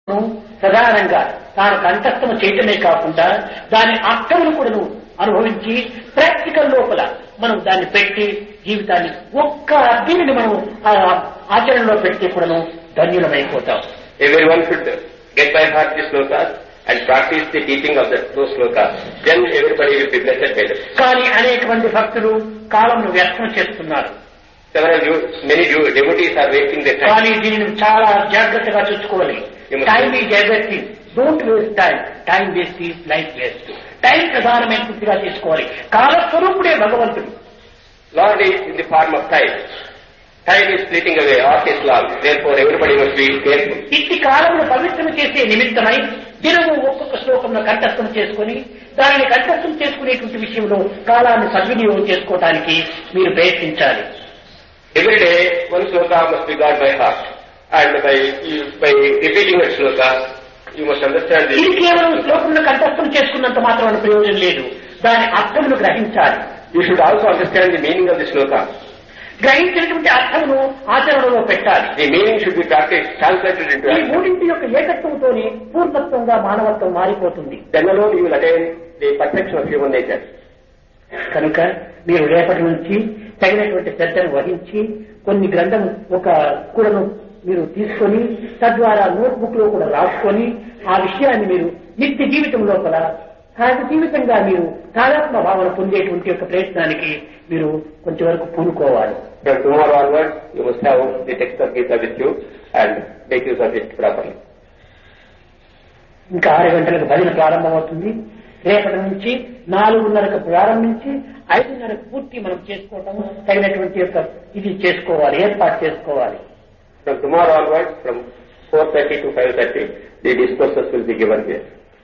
ప్రధానంగా తాను కంఠస్థము చేయటమే కాకుండా దాని అర్థమును కూడాను అనుభవించి ప్రాక్టికల్ లోపల మనం దాన్ని పెట్టి జీవితాన్ని ఒక్క దీనిని మనం ఆ ఆచరణలో పెట్టి కూడాను ధన్యులమైపోతాం Everyone should get by heart the slokas and practice the teaching of the, those slokas. Then everybody will be blessed by them. కానీ అనేక మంది భక్తులు కాలంను వ్యర్థం చేస్తున్నారు Several you, many you, devotees are wasting their time. కానీ దీనిని చాలా జాగ్రత్తగా చూసుకోవాలి You must- time is everything don't waste time time waste is life waste time ప్రధానమైన పూర్తిగా తీసుకోవాలి కాలస్వరూపుడే భగవంతుడు Lord is in the form of time. Time is fleeting away, art is long. Therefore everybody must be careful. ఇట్టి కాలమును పవిత్రం చేసే నిమిత్తమై దినము ఒక్కొక్క శ్లోకంలో కంఠస్థం చేసుకుని దానిని కంఠస్థం చేసుకునేటువంటి విషయంలో కాలాన్ని సద్వినియోగం చేసుకోవడానికి మీరు ప్రయత్నించాలి Every day one sloka must be got by heart. And by, you, by repeating that sloka, you must understand ఇది the కేవలం శ్లోకంలో కంఠస్థం చేసుకున్నంత మాత్రం ప్రయోజనం లేదు దాని అర్థమును గ్రహించాలి You should also understand the meaning of the sloka. గ్రహించినటువంటి అర్థమును ఆచరణలో పెట్టాలి The meaning should be practiced, translated into ఈ action. మూడింటి యొక్క ఏకత్వంతోనే పూర్ణత్వంగా మానవత్వం మారిపోతుంది Then alone you will attain the perfection of human nature. కనుక మీరు రేపటి నుంచి తగినటువంటి శ్రద్ధను వహించి కొన్ని గ్రంథం ఒక కూడను మీరు తీసుకొని తద్వారా నోట్బుక్ లో కూడా రాసుకొని ఆ విషయాన్ని మీరు నిత్య జీవితం లోపల సహజ జీవితంగా మీరు తాదాత్మ భావన పొందేటువంటి యొక్క ప్రయత్నానికి మీరు కొంచెంవరకు పూనుకోవాలి From tomorrow onwards, you must have the text of Gita with you and make use of it properly. ఇంకా ఆరు గంటలకు భజన ప్రారంభమవుతుంది రేపటి నుంచి నాలుగున్నరకు ప్రారంభించి ఐదున్నరకు పూర్తి మనం చేసుకోవటం తగినటువంటి యొక్క ఇది చేసుకోవాలి ఏర్పాటు చేసుకోవాలి From tomorrow onwards, from 4.30 to 5.30, the discourses will be given here.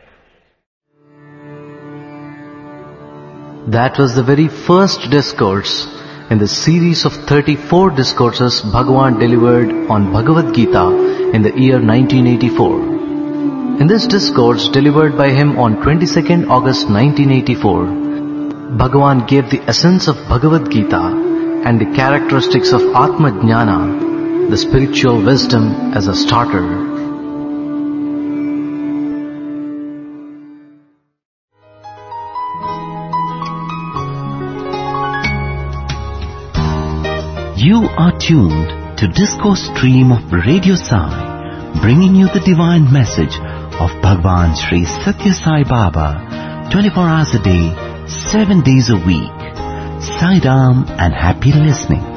That was the very first discourse in the series of 34 discourses Bhagavan delivered on Bhagavad Gita in the year 1984. In this discourse delivered by him on 22nd August 1984, Bhagavan gave the essence of Bhagavad Gita and the characteristics of Atma Jnana, the spiritual wisdom as a starter. You are tuned to Discourse Stream of Radio Sai, bringing you the divine message of Bhagwan Sri Satya Sai Baba, 24 hours a day, 7 days a week. Sai Ram and happy listening.